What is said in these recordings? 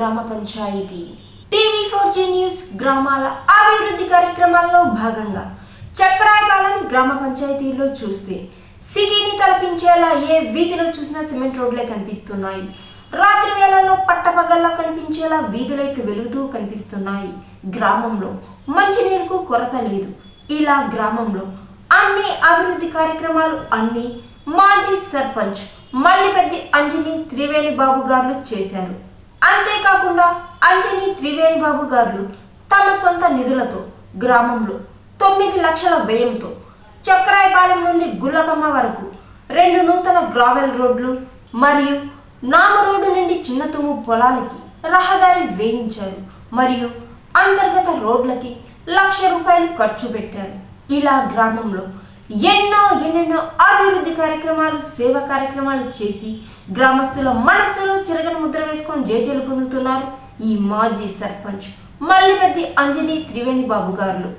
గ్రామ పంచాయతీ TV four G news గ్రామాల అభివృద్ధి కార్యక్రమాల్లో భాగంగా చక్రాయపాలెం గ్రామ పంచాయతీలో చూస్తే సిటీని తలపించేలా ఏ వీధిలో చూసినా సిమెంట్ రోడ్లే కనిపిస్తున్నాయి రాత్రి వేళల్లో పట్టపగల్లా కనిపించేలా వీధి లైట్లు వెలుగుతూ కనిపిస్తున్నాయి గ్రామంలో మంచినీరుకు కొరత లేదు ఇలా గ్రామంలో అన్ని అభివృద్ధి కార్యక్రమాలు అన్ని మాజీ సర్పంచ్ మల్లిపెద్ది అంజని త్రివేణి బాబు గారు చేశారు అంతేకాకుండా అంజని త్రివేణి బాబు గారు తమ సొంత నిధులతో గ్రామంలో తొమ్మిది లక్షల వ్యయంతో చక్రాయపాలెం నుండి గుల్లకమ్మ వరకు రెండు నూతన గ్రావెల్ రోడ్లు మరియు నామ రోడ్డు నుండి చిన్నతుమ్ము పొలాలకి రహదారి వేయించారు మరియు అంతర్గత రోడ్లకి లక్ష రూపాయలు ఖర్చు పెట్టారు ఇలా గ్రామంలో ఎన్నో ఎన్నెన్నో అభివృద్ధి కార్యక్రమాలు సేవా కార్యక్రమాలు చేసి గ్రామస్తుల మనస్సులో చిరగని ముద్ర వేసుకొని జేజేలు పొందుతున్నారు ఈ మాజీ సర్పంచ్ మల్లిపెద్ది అంజని త్రివేణి బాబు గారు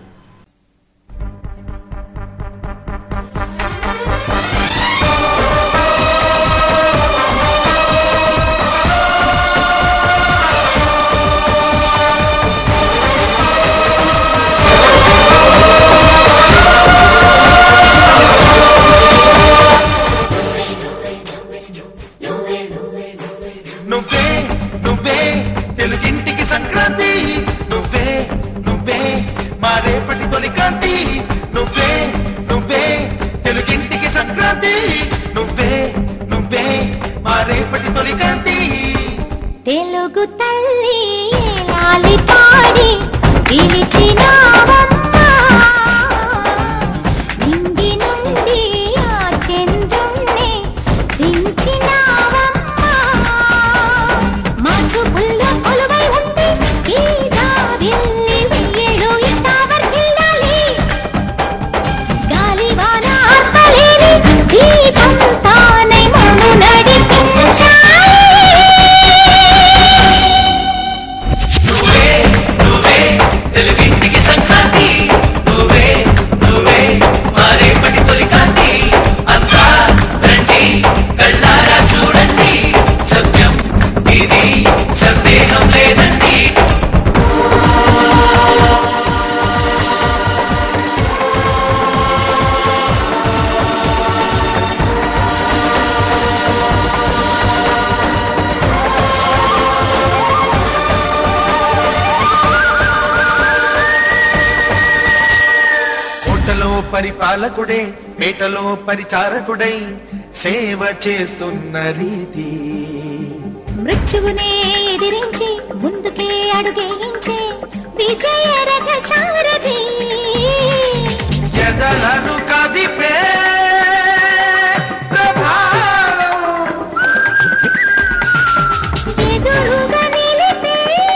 నువ్వే నువ్వే తెలుగింటికి సంక్రాంతి నువ్వే నువ్వే మా రేపటి తొలి కాంతి నువ్వే నువ్వే తెలుగింటికి సంక్రాంతి నువ్వే నువ్వే మా రేపటి తొలి కాంతి తెలుగు తల్లి లాలి పాడి పిలిచినావమ్మా నింగి నుండి ఆ చంద్రుణ్ణి దించినావమ్మా మా చూపుల్లో కొలువై ఉండి ఈ జాబిల్లి వెయ్యేళ్ళు ఇట్టా వర్ధిల్లాలి గాలివాన ఆర్పలేని దీపం తానై మమ్ము నడిపించాలి నువ్వే నువ్వే తెలుగింటికి సంక్రాంతి నువ్వే నువ్వే మా రేపటి తొలి కాంతి అంతా రండి కళ్ళారా చూడండి సత్యం ఇది సందేహం లేదండి కోటలో పరిపాలకుడే పేటలో పరిచారకుడై సేవ చేస్తున్న రీతి మృత్యువునే ఎదిరించి ముందుకే అడుగేయించే విజయ రథ సారథి ఎదలను కదిపే ప్రభావం ఎదురుగా నిలిపే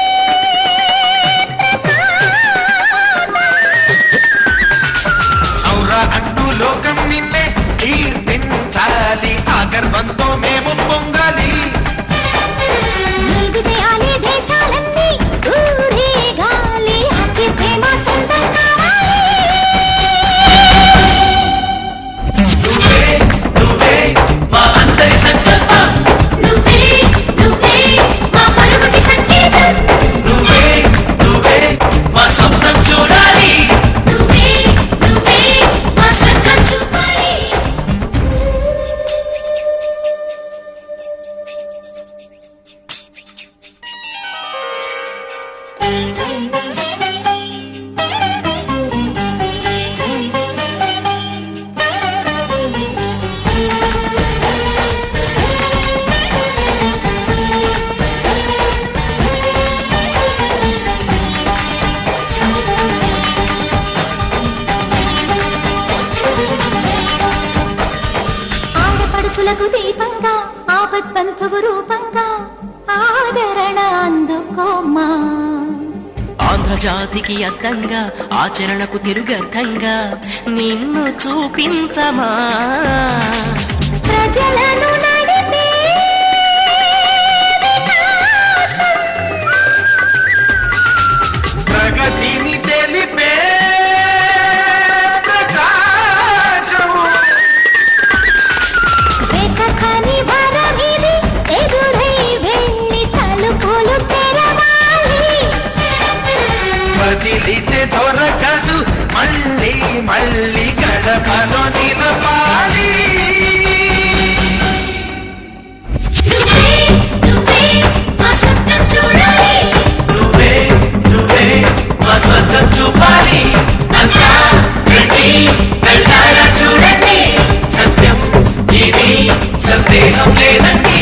ఔరా అంటూ లోకం నిన్నే కీర్తించాలి ఆ గర్వంతో మేము పొంగాలి నీ విజయాలే దేశాలన్నీ ఊరే గాలి అతి ప్రేమ సొంతం కావాలి నువ్వే నువ్వే మా అందరి సంకల్పం నువ్వే నువ్వే మా పరువుకి సంకేతం నువ్వే నువ్వే మా స్వప్నం చూడాలి నువ్వే నువ్వే మా స్వర్గం చూపాలి ఆడపడుచులకు దీపంగా ఆపద్బంధువు రూపంగా ఆదరణ అందుకోమ్మా ఆంధ్రజాతికి అద్దంగా ఆచరణకు తిరుగర్థంగా నిన్ను చూపించమా ప్రజలను నడిపే వికాసం. ప్రగతిని తెలిపే ప్రకాశం వెతకని వరమిది ఎదురై వెళ్ళి తలుపులు తెరవ దొరకదు మళ్ళీ మళ్ళీ గడపలో నిలపాలి నువ్వే నువ్వే మా స్వప్నం చూడాలి నువ్వే నువ్వే మా స్వర్గం చూపాలి అంతా రండి వెళ్ళారా చూడండి సత్యం ఇది సందేహం లేదండి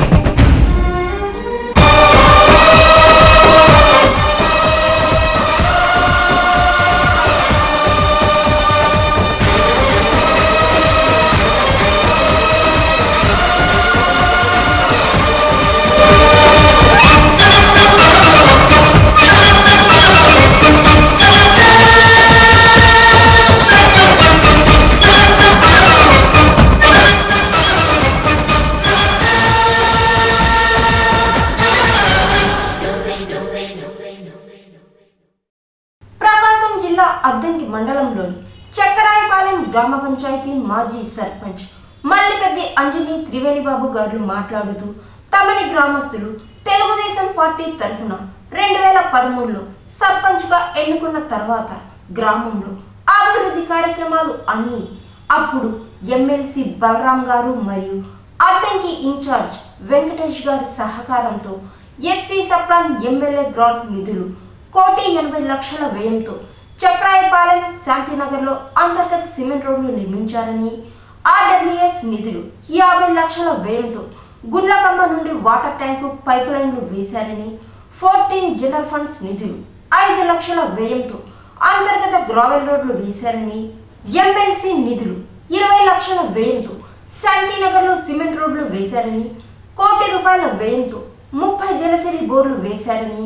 ప్రకాశం జిల్లా అద్దంకి మండలంలోని చక్కరాయపాలెం గ్రామ పంచాయతీ మాజీ సర్పంచ్ మల్లిపెద్ది అంజని త్రివేణిబాబు గారు మాట్లాడుతూ తమని గ్రామస్తులు తెలుగుదేశం పార్టీ తరఫున రెండు వేల పదమూడులో సర్పంచ్గా ఎన్నుకున్న తర్వాత గ్రామంలో అభివృద్ధి కార్యక్రమాలు అన్ని అప్పుడు ఎమ్మెల్సీ బలరాం గారు మరియు అద్దంకి ఇన్ఛార్జ్ వెంకటేష్ గారి సహకారంతో ఎస్సీ సప్లాన్ ఎమ్మెల్యే గ్రాంట్ నిధులు కోటి ఎనభై లక్షల వ్యయంతో చక్రాయపాలెం శాంతినగర్లో అంతర్గత సిమెంట్ రోడ్లు నిర్మించారని ఆర్డబ్ల్యూఎస్ నిధులు యాభై లక్షల వ్యయంతో గుండ్లకమ్మ నుండి వాటర్ ట్యాంకు పైప్ లైన్లు వేశారని ఫోర్టీన్ జనరల్ ఫండ్స్ నిధులు ఐదు లక్షల వ్యయంతో అంతర్గత గ్రావెల్ రోడ్లు వేశారని ఎమ్మెల్సీ నిధులు ఇరవై లక్షల వ్యయంతో శాంతినగర్లో సిమెంట్ రోడ్లు వేశారని కోటి రూపాయల వ్యయంతో ముప్పై జలసిరి బోర్లు వేశారని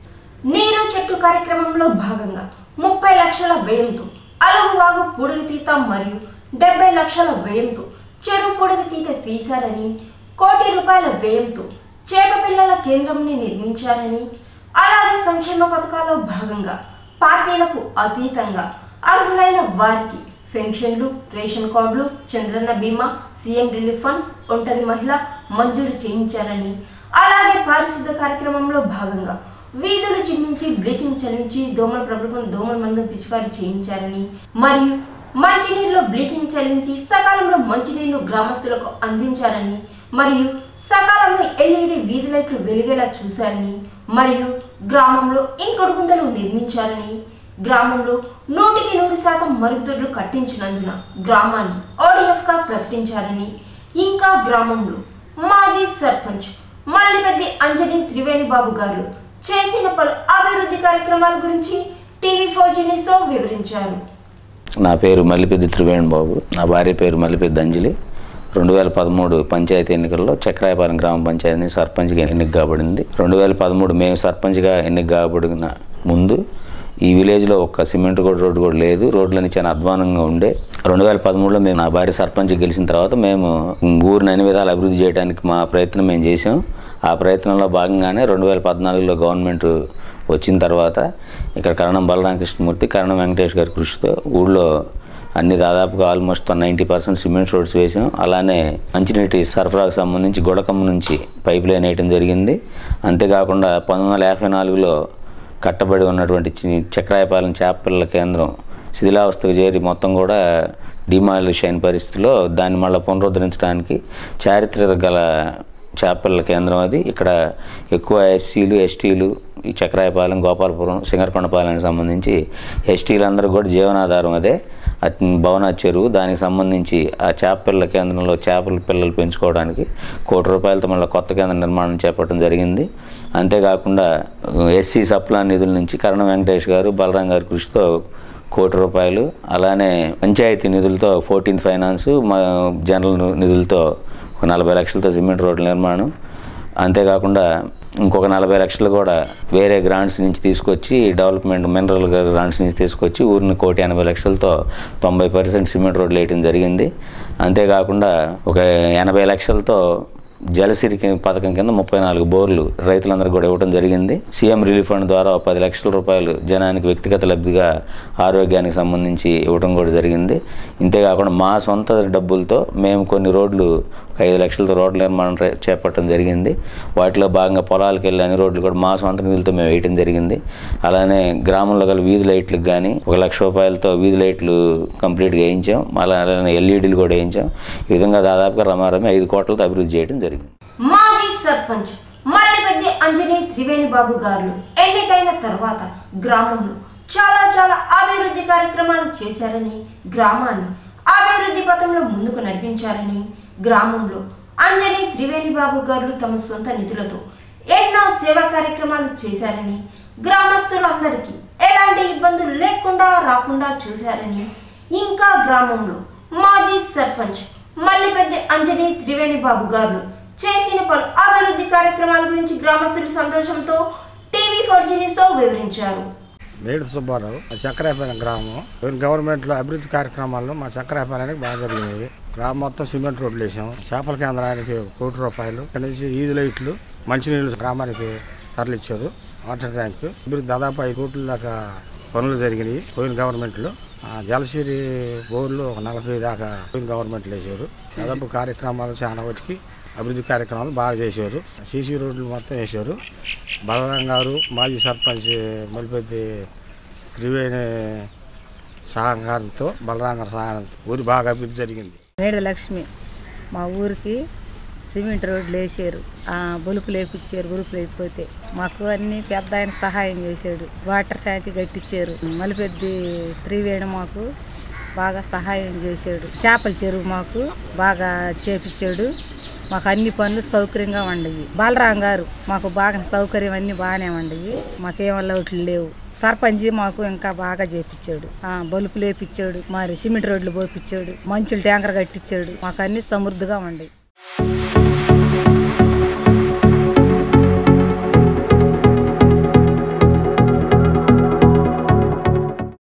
నీరు చెట్టు కార్యక్రమంలో భాగంగా ముప్పై లక్షల వ్యయంతో అలగువాగు పొడుగుతీత మరియు డెబ్బై లక్షల వ్యయంతో చెరువు పొడుగుతీత తీశారని కోటి రూపాయల వ్యయంతో చేప పిల్లల కేంద్రంని నిర్మించారని అలాగే సంక్షేమ పథకాల్లో భాగంగా పార్టీలకు అతీతంగా అర్హులైన వారికి పెన్షన్లు రేషన్ కార్డులు చంద్రన్న బీమా సీఎం రిలీఫ్ ఫండ్స్ ఒంటరి మహిళ మంజూరు చేయించారని అలాగే పారిశుద్ధ కార్యక్రమంలో భాగంగా వీధులు చిమ్మించి బ్లీచింగ్ చల్లించి దోమల ప్రభుత్వం దోమల మందు పిచికారి చేయించారని మరియు మంచినీరులో బ్లీచింగ్ చల్లించి సకాలంలో మంచినీళ్లు గ్రామస్తులకు అందించారని మరియు సకాలంలో ఎల్ఈడి వీధి లైట్లు వెలిగేలా చూశారని మరియు గ్రామంలో ఇంకొడుగుందలు నిర్మించారని గ్రామంలో నూటికి నూరు శాతం మరుగుదొడ్లు కట్టించినందున గ్రామాన్ని ODF గా ప్రకటించారని ఇంకా గ్రామంలో మాజీ సర్పంచ్ మల్లిపెద్ది అంజని త్రివేణి బాబు గారు చేసిన పలు అభివృద్ధి కార్యక్రమాల గురించి టీవీ ఫోర్ తో వివరించారు నా పేరు మల్లిపెద్ది త్రివేణి బాబు నా భార్య పేరు మల్లిపెద్ది అంజలి రెండు వేల పదమూడు పంచాయతీ ఎన్నికల్లో చక్రాయపాలెం గ్రామ పంచాయతీ సర్పంచ్గా ఎన్నిక కాబడింది రెండు వేల పదమూడు మేము సర్పంచ్గా ఎన్నిక కాబడిన ముందు ఈ విలేజ్లో ఒక్క సిమెంట్ కూడా రోడ్డు కూడా లేదు రోడ్లన్నీ చాలా అధ్వానంగా ఉండే రెండు వేల పదమూడులో మేము నా భార్య సర్పంచ్ గెలిచిన తర్వాత మేము ఊరిని అన్ని విధాలు అభివృద్ధి చేయడానికి మా ప్రయత్నం మేము చేసాం ఆ ప్రయత్నంలో భాగంగానే రెండు వేల పద్నాలుగులో గవర్నమెంట్ వచ్చిన తర్వాత ఇక్కడ కరణం బలరామకృష్ణమూర్తి కరణం వెంకటేష్ గారి కృషితో ఊళ్ళో అన్ని దాదాపుగా almost ninety percent cement roads వేసాం అలానే మంచినీటి సరఫరాకు సంబంధించి గుడకమ్మ నుంచి పైప్ లైన్ వేయడం జరిగింది అంతేకాకుండా పంతొమ్మిది వందల యాభై నాలుగులో కట్టబడి ఉన్నటువంటి చి- చక్రాయపాలెం చేపల కేంద్రం శిథిలావస్థకు చేరి మొత్తం కూడా డిమాలిష్ అయిన పరిస్థితిలో దాన్ని మళ్ళీ పునరుద్ధరించడానికి చారిత్రక గల చేపల కేంద్రం అది ఇక్కడ ఎక్కువ ఎస్సీలు ఎస్టీలు ఈ చక్రాయపాలెం గోపాలపురం సింగరకొండపాలెంకి సంబంధించి ఎస్టీలు అందరూ కూడా జీవనాధారం అదే అత్- భవనాథ్ చెరువు దానికి సంబంధించి ఆ చేపల కేంద్రంలో చేపల పిల్లలు పెంచుకోవడానికి కోటి రూపాయలతో మళ్ళీ కొత్త కేంద్ర నిర్మాణం చేపట్టడం జరిగింది అంతేకాకుండా ఎస్సీ సప్లా నిధుల నుంచి కరణం వెంకటేష్ గారు బలరాం గారి కృషితో కోటి రూపాయలు అలానే పంచాయతీ నిధులతో ఫోర్టీన్త్ ఫైనాన్స్ మా జనరల్ నిధులతో ఒక నలభై లక్షలతో సిమెంట్ రోడ్ల నిర్మాణం అంతేకాకుండా ఇంకొక నలభై లక్షలు కూడా వేరే గ్రాంట్స్ నుంచి తీసుకొచ్చి డెవలప్మెంట్ మినరల్ గ్రాంట్స్ నుంచి తీసుకొచ్చి ఊరిని కోటి ఎనభై లక్షలతో తొంభై పర్సెంట్ సిమెంట్ రోడ్లు వేయటం జరిగింది అంతేకాకుండా ఒక ఎనభై లక్షలతో జలసిరి కి- పథకం కింద ముప్పై నాలుగు బోర్లు రైతులందరికీ కూడా ఇవ్వడం జరిగింది సీఎం రిలీఫ్ ఫండ్ ద్వారా ఒక పది లక్షల రూపాయలు జనానికి వ్యక్తిగత లబ్ధిగా ఆరోగ్యానికి సంబంధించి ఇవ్వడం కూడా జరిగింది ఇంతేకాకుండా మా సొంత డబ్బులతో మేము కొన్ని రోడ్లు ఒక ఐదు లక్షలతో రోడ్ల నిర్మాణం రే- చేపట్టడం జరిగింది వాటిలో భాగంగా పొలాలకు వెళ్ళి అన్ని రోడ్లు కూడా మా సొంత నిధులతో మేము వేయటం జరిగింది అలానే గ్రామంలో గల వీధి లైట్లకు కానీ ఒక లక్ష రూపాయలతో వీధి లైట్లు కంప్లీట్గా వేయించాం అలా అలానే ఎల్ఈడీలు కూడా వేయించాం ఈ విధంగా దాదాపుగా రమారమి ఐదు కోట్లతో అభివృద్ధి చేయడం జరిగింది మాజీ సర్పంచ్ మల్లెపెద్ది అంజనీ త్రివేణి బాబు గారు ఎన్నికైన తర్వాత గ్రామంలో చాలా చాలా అభివృద్ధి కార్యక్రమాలు చేశారని గ్రామాన్ని అభివృద్ధి పథంలో ముందుకు నడిపించారని గ్రామంలో అంజనీ త్రివేణి బాబు గారు తమ సొంత నిధులతో ఎన్నో సేవా కార్యక్రమాలు చేశారని గ్రామస్తులందరికీ ఎలాంటి ఇబ్బందులు లేకుండా రాకుండా చూశారని ఇంకా గ్రామంలో మాజీ సర్పంచ్ మల్లిపెద్ది అంజనీ త్రివేణి బాబు గారు చేసిన పలు అభివృద్ధి కార్యక్రమాల గురించి గ్రామస్తులు సంతోషంతో టీవీ ఫోర్ తో వివరించారు మేడి సుబ్బారావు మా చక్రాయపాలెం గ్రామం పోయిన గవర్నమెంట్లో అభివృద్ధి కార్యక్రమాల్లో మా చక్రాయపాలెనికి బాగా జరిగినాయి గ్రామం మొత్తం సిమెంట్ రోడ్లు వేసాం చేపల కేంద్రానికి ఒక కోటి రూపాయలు ఇక్కడ నుంచి ఈది లైట్లు మంచినీళ్ళు గ్రామానికి తరలిచ్చారు వాటర్ ట్యాంక్ అభివృద్ధి దాదాపు ఐదు కోట్ల దాకా పనులు జరిగినాయి పోయిన గవర్నమెంట్లో ఆ జలసిరి బోర్లు ఒక నలభై దాకా పోయిన గవర్నమెంట్లో వేసారు దాదాపు కార్యక్రమాలు చాలా వాటికి అభివృద్ధి కార్యక్రమాలు బాగా చేశారు సీసీ రోడ్లు మొత్తం వేశారు బలరాం గారు మాజీ సర్పంచ్ మలిపెద్ది త్రివేణి సహకారంతో బలరాం గారి సహాయంతో ఊరి బాగా అభివృద్ధి జరిగింది మేడ లక్ష్మి మా ఊరికి సిమెంట్ రోడ్లు వేసారు ఆ, బొలుపులు వేపించారు బొలుపులు వేయకపోతే మాకు అన్ని పెద్ద ఆయన సహాయం చేశాడు వాటర్ ట్యాంక్ కట్టించారు మలిపెద్ది త్రివేణి మాకు బాగా సహాయం చేశాడు చేపల చెరువు మాకు బాగా చేపించాడు మాకు అన్ని పనులు సౌకర్యంగా ఉండయి బాలరాం గారు మాకు బాగా సౌకర్యం అన్ని బాగానే ఉండయి మాకేం లోట్లు లేవు సర్పంచ్ మాకు ఇంకా బాగా చేపించాడు ఆ, బలుపులు వేపించాడు మరి సిమెంట్ రోడ్లు పోపించాడు మంచులు ట్యాంకర్ కట్టించాడు మాకు అన్ని సమృద్ధిగా ఉండయి